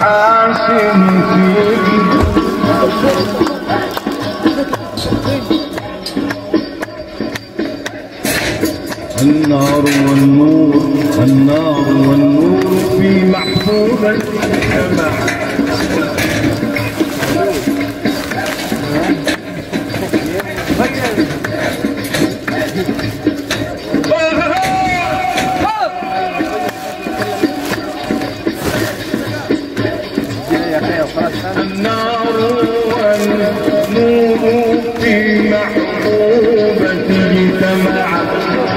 محاسن فيك النار والنور النار والنور في محبوبة الجماعة النار والنور في محبوبة الجماعة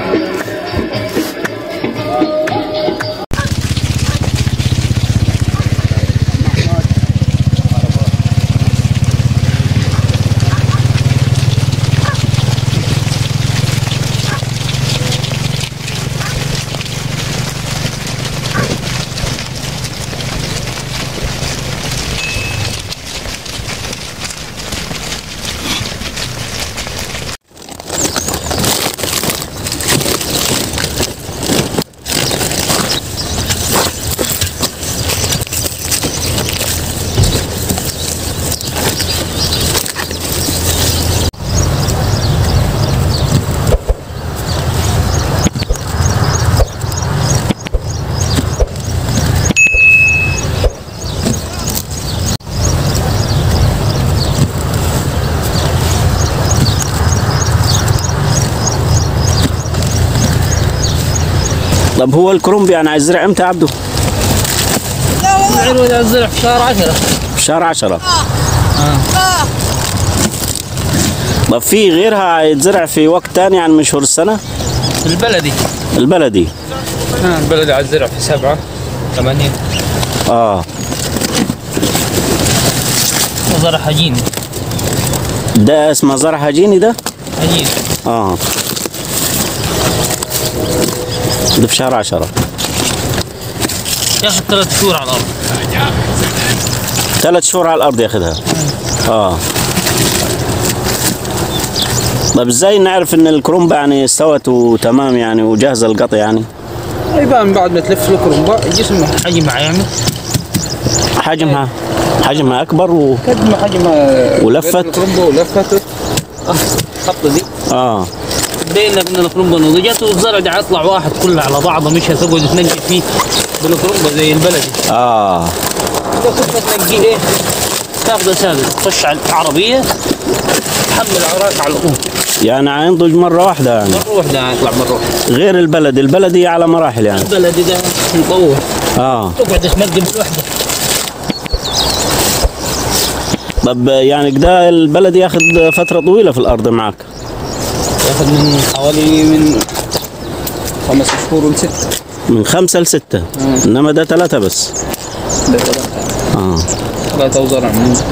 طب هو الكرنب يعني هيزرع امتى يا عبده؟ العروة الزرع في شهر 10 في شهر 10 طب في غيرها هيتزرع في وقت تاني يعني من شهور السنة؟ البلدي البلدي آه البلدي على الزرع في 7 8 اه وزرع حجيني ده اسمه زرع هجيني ده؟ حجيني اه ده في شهر 10 ياخذ ثلاث شهور على الارض ثلاث شهور على الارض ياخدها اه طب ازاي نعرف ان الكرنبة يعني استوت وتمام يعني وجاهزة للقطع يعني يبان بعد ما تلف الكرنبة جسمه حجمها يعمل حجمها حجمها اكبر و... قد ما حجمها ولفت؟ الكرنبة ولفت آه، الخطة دي اه تبين لك ان الكرنبة نضجت والزرع ده حيطلع واحد كله على بعضه مش هتقعد تنقي فيه بالكرنبة زي البلدي اه ده كنت تنقيه ايه تاخده ثابت تخش على العربية تحمل عراك على طول يعني هينضج مرة واحدة يعني مرة واحدة يطلع مرة واحدة غير البلد البلدي على مراحل يعني البلدي ده مطول اه تقعد تنقي بالوحدة طب يعني كده البلدي ياخد فترة طويلة في الأرض معك ياخذ من حوالي من خمس شهور لستة من خمسة لستة إنما ده ثلاثة بس اه ثلاثة وزرع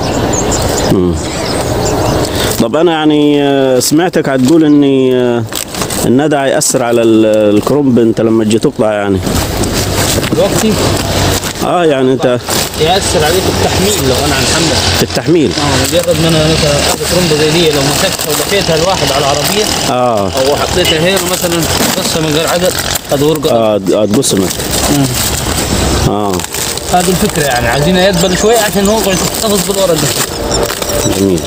طب أنا يعني آه، سمعتك هتقول إني آه، الندى هيأثر على ال- الكرنب أنت لما تجي تقطع يعني دلوقتي اه يعني أنت يأثر عليك التحميل لو أنا عن حملة في التحميل اه مجرد ما أنا مثلا أخذ كرنبة زي دي لو مسكتها ولفيتها الواحد على العربية اه أو حطيتها هنا مثلا قصة من غير عدد هذا ورقة اه آه، تقسمت اه هذه الفكرة يعني عايزينها يدبل شوية عشان هو يقعد يحتفظ بالورق ده جميل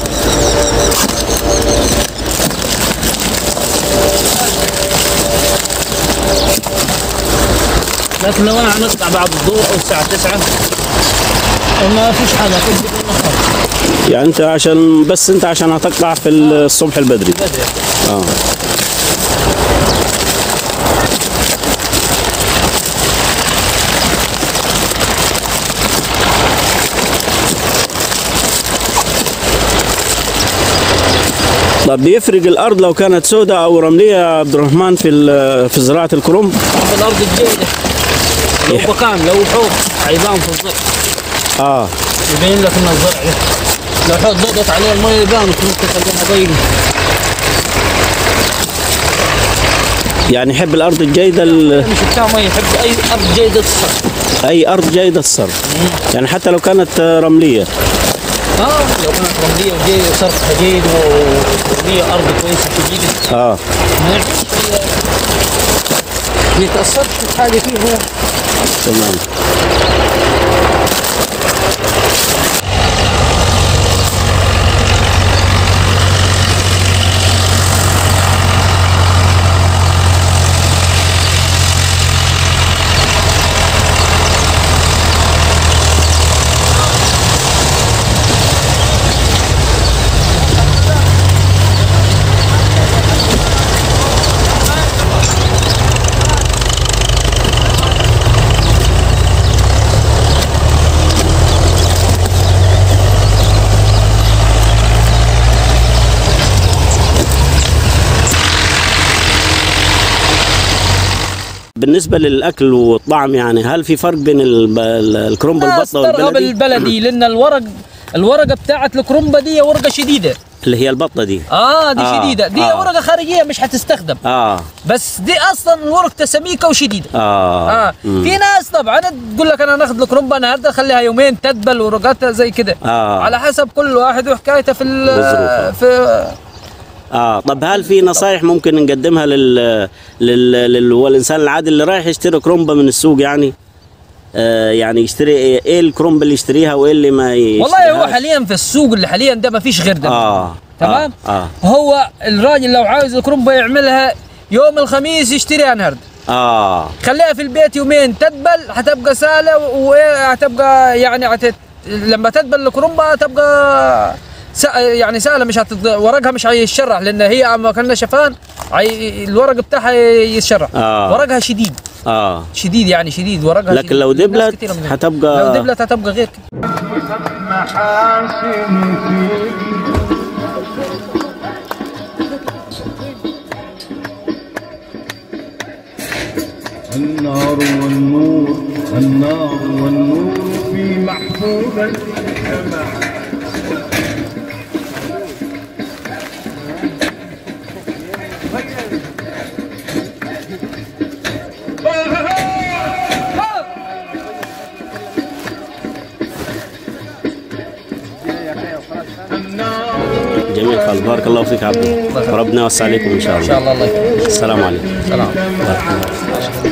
لكن لو أنا هنقطع بعد الظهر أو الساعة 9 ما فيش حاجة كنت بدون نخاف يعني أنت عشان بس أنت عشان هتقطع في الصبح البدري بدري اه طب بيفرق الارض لو كانت سوداء او رمليه يا عبد الرحمن في ال- في زراعه الكرنب الارض الجيدة لو مكان لو حوض عيبان في الزرع اه يبين لك ان الزرع ده لو حوض ضغط عليه المية يبان ممكن تخليها ضيقة يعني يحب الارض الجيده ال- مش بتاع مية يحب اي ارض جيدة الصرف اي ارض جيده الصرف يعني حتى لو كانت رمليه اه لو كانت رملية وجيدة صرفها جيد ورملية ارض كويسة جيدة اه ما يعيش فيها ما يتأثرش في حاجة فيها تمام بالنسبه للاكل والطعم يعني هل في فرق بين الب- ال- الكرنب البطه استرغب والبلدي البلدي لان الورق الورقه بتاعت الكرنبه دي ورقه شديده اللي هي البطه دي اه دي آه، شديده دي آه. ورقه خارجيه مش هتستخدم اه بس دي اصلا ورقه سميكه وشديده اه, اه مم. في ناس طبعا تقول لك انا ناخذ الكرنبه النهارده خليها يومين تدبل ورقتها زي كده آه. على حسب كل واحد وحكايته في ال- بظروفه. في اه طب هل في نصائح ممكن نقدمها لل لل, لل... والانسان العادي اللي رايح يشتري كرومبه من السوق يعني آه يعني يشتري ايه, إيه الكرومبه اللي يشتريها وايه اللي ما يشتريها والله هو حاليا في السوق اللي حاليا ده ما فيش غير ده اه تمام اه, آه. هو الراجل لو عاوز الكرنبه يعملها يوم الخميس يشتريها النهارده اه خليها في البيت يومين تدبل هتبقى سهله وهتبقى يعني هتت... لما تدبل الكرنبه هتبقى س... يعني سهله مش هتض... ورقها مش هيتشرح لان هي اما كنا شفان هي... الورق بتاعها يتشرح آه. ورقها شديد اه شديد يعني شديد ورقها لكن شديد. لو ناس دبلت كتيرة من- هتبقى- لو دبلت هتبقى غير كده محاسن فيك النار والنور النار والنور في محبوبة الجماعة النار جميل خالص بارك الله فيك عبد ربنا يوسع عليكم ان شاء ان شاء الله الله الله يكرمك السلام عليكم سلام بارك الله.